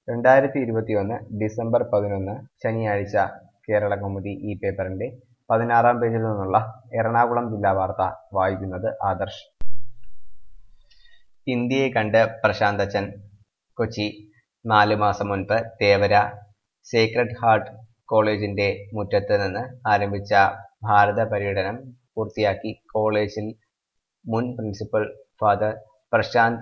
രണ്ടായിരത്തി ഇരുപത്തിയൊന്ന് ഡിസംബർ പതിനൊന്ന് ശനിയാഴ്ച കേരളകൗമുദി ഈ പേപ്പറിന്റെ പതിനാറാം പേജിൽ നിന്നുള്ള എറണാകുളം ജില്ലാ വാർത്ത വായിക്കുന്നത് ആദർശ് ഇന്ത്യയെ കണ്ട് പ്രശാന്തച്ചൻ കൊച്ചി നാല് മാസം മുൻപ് തേവര സേക്രഡ് ഹാർട്ട് കോളേജിന്റെ മുറ്റത്ത് നിന്ന് ആരംഭിച്ച ഭാരത പര്യടനം പൂർത്തിയാക്കി കോളേജിൽ മുൻ പ്രിൻസിപ്പൽ ഫാദർ പ്രശാന്ത്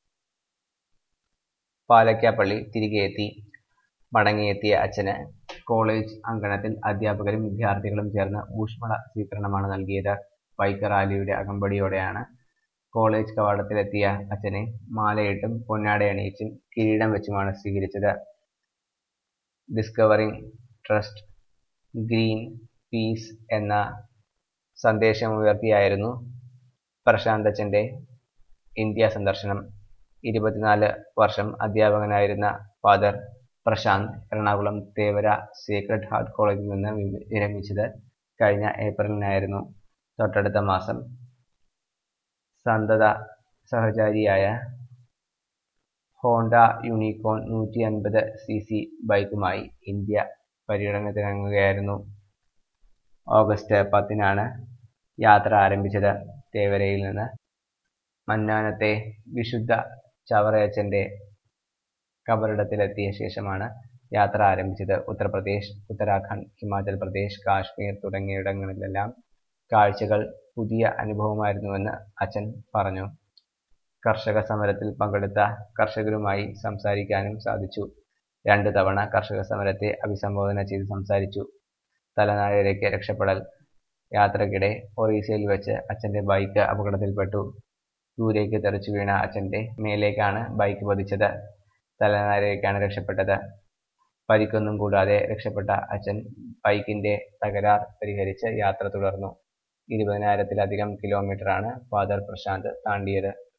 പാലക്കാപ്പള്ളി തിരികെ എത്തി മടങ്ങിയെത്തിയ അച്ഛന് കോളേജ് അങ്കണത്തിൽ അധ്യാപകരും വിദ്യാർത്ഥികളും ചേർന്ന് ഊഷ്മള സ്വീകരണമാണ് നൽകിയത് ബൈക്ക് റാലിയുടെ അകമ്പടിയോടെയാണ് കോളേജ് കവാടത്തിലെത്തിയ അച്ഛനെ മാലയിട്ടും പൊന്നാടയണിയിച്ചും കിരീടം വെച്ചുമാണ് സ്വീകരിച്ചത് ഡിസ്കവറിംഗ് ട്രസ്റ്റ് ഗ്രീൻ പീസ് എന്ന സന്ദേശമുയർത്തിയായിരുന്നു പ്രശാന്തച്ചന്റെ ഇന്ത്യ സന്ദർശനം ഇരുപത്തിനാല് വർഷം അധ്യാപകനായിരുന്ന father Prashanth Ernakulam Thevara sacred heart കോളേജിൽ നിന്ന് വിരമിച്ചത് കഴിഞ്ഞ ഏപ്രിലിനായിരുന്നു തൊട്ടടുത്ത മാസം സന്തത സഹചാരിയായ ഹോണ്ട യൂണിക്കോൺ നൂറ്റി അൻപത് സി സി ബൈക്കുമായി ഇന്ത്യ പര്യടനത്തിനിറങ്ങുകയായിരുന്നു ഓഗസ്റ്റ് പത്തിനാണ് യാത്ര ആരംഭിച്ചത് തേവരയിൽ നിന്ന് മന്നാനത്തെ വിശുദ്ധ ചവറയച്ചന്റെ കബറിടത്തിലെത്തിയ ശേഷമാണ് യാത്ര ആരംഭിച്ചത് ഉത്തർപ്രദേശ് ഉത്തരാഖണ്ഡ് ഹിമാചൽ പ്രദേശ് കാശ്മീർ തുടങ്ങിയിടങ്ങളിലെല്ലാം കാഴ്ചകൾ പുതിയ അനുഭവമായിരുന്നുവെന്ന് അച്ഛൻ പറഞ്ഞു കർഷക സമരത്തിൽ പങ്കെടുത്ത കർഷകരുമായി സംസാരിക്കാനും സാധിച്ചു രണ്ടു തവണ കർഷക സമരത്തെ അഭിസംബോധന ചെയ്ത് സംസാരിച്ചു തലനാരിഴയ്ക്ക് രക്ഷപ്പെടൽ യാത്രക്കിടെ ഒറീസയിൽ വെച്ച് അച്ഛന്റെ ബൈക്ക് അപകടത്തിൽപ്പെട്ടു ദൂരേക്ക് തെറിച്ചു വീണ അച്ഛന്റെ മേലേക്കാണ് ബൈക്ക് പതിച്ചത് തലനാരിഴയ്ക്കാണ് രക്ഷപ്പെട്ടത് പരിക്കൊന്നും കൂടാതെ രക്ഷപ്പെട്ട അച്ഛൻ ബൈക്കിന്റെ തകരാർ പരിഹരിച്ച് യാത്ര തുടർന്നു ഇരുപതിനായിരത്തിലധികം കിലോമീറ്ററാണ് ഫാദർ പ്രശാന്ത് താണ്ടിയത്